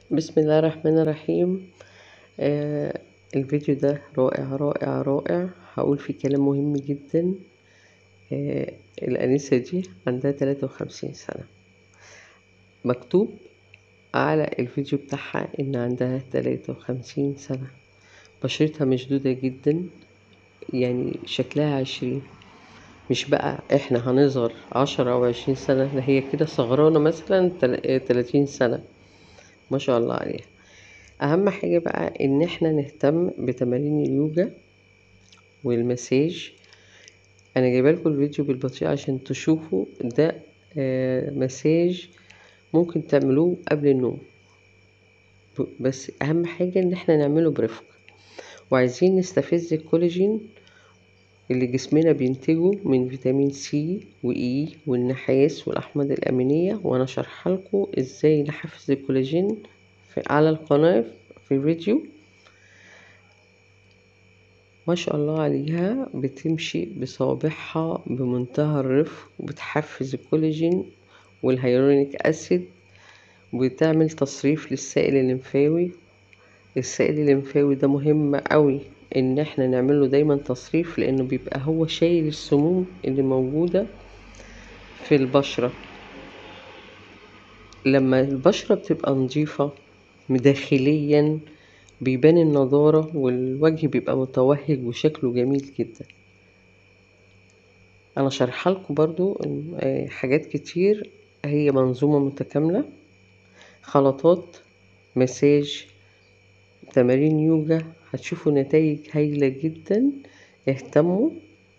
بسم الله الرحمن الرحيم آه الفيديو ده رائع رائع رائع هقول فيه كلام مهم جدا آه الأنسة دي عندها تلاتة وخمسين سنة مكتوب على الفيديو بتاعها إن عندها تلاتة وخمسين سنة بشرتها مشدودة جدا يعني شكلها عشرين مش بقى احنا هنصغر عشرة أو عشرين سنة ده هي كده صغرانة مثلا تلاتين سنة ما شاء الله عليها اهم حاجة بقى ان احنا نهتم بتمارين اليوجا والمساج انا جايبه لكم الفيديو بالبطيء عشان تشوفوا ده آه مساج ممكن تعملوه قبل النوم بس اهم حاجة ان احنا نعمله برفق وعايزين نستفز الكولاجين اللي جسمنا بينتجه من فيتامين سي واي والنحاس والاحماض الامينيه وانا شرح لكم ازاي نحفز الكولاجين على القناه في فيديو ما شاء الله عليها بتمشي بصوابعها بمنتهى الرفق وبتحفز الكولاجين والهيرونيك اسيد وبتعمل تصريف للسائل الليمفاوي السائل الليمفاوي ده مهم قوي ان احنا نعمله دايما تصريف لانه بيبقى هو شايل السموم اللي موجودة في البشرة لما البشرة بتبقى نظيفة داخليا بيبان النضارة والوجه بيبقى متوهج وشكله جميل جدا انا شرح لكم برضو حاجات كتير هي منظومة متكاملة خلطات مساج تمارين يوجا هتشوفوا نتائج هايلة جدا اهتموا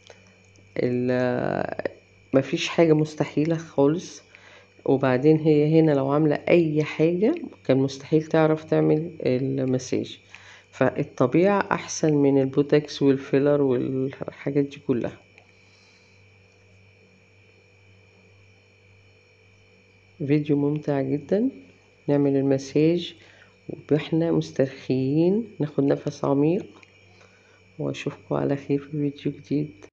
مفيش حاجة مستحيلة خالص وبعدين هي هنا لو عاملة اي حاجة كان مستحيل تعرف تعمل المساج فالطبيعة احسن من البوتكس والفيلر والحاجات دي كلها فيديو ممتع جدا نعمل المساج واحنا مسترخيين ناخد نفس عميق واشوفكم على خير في فيديو جديد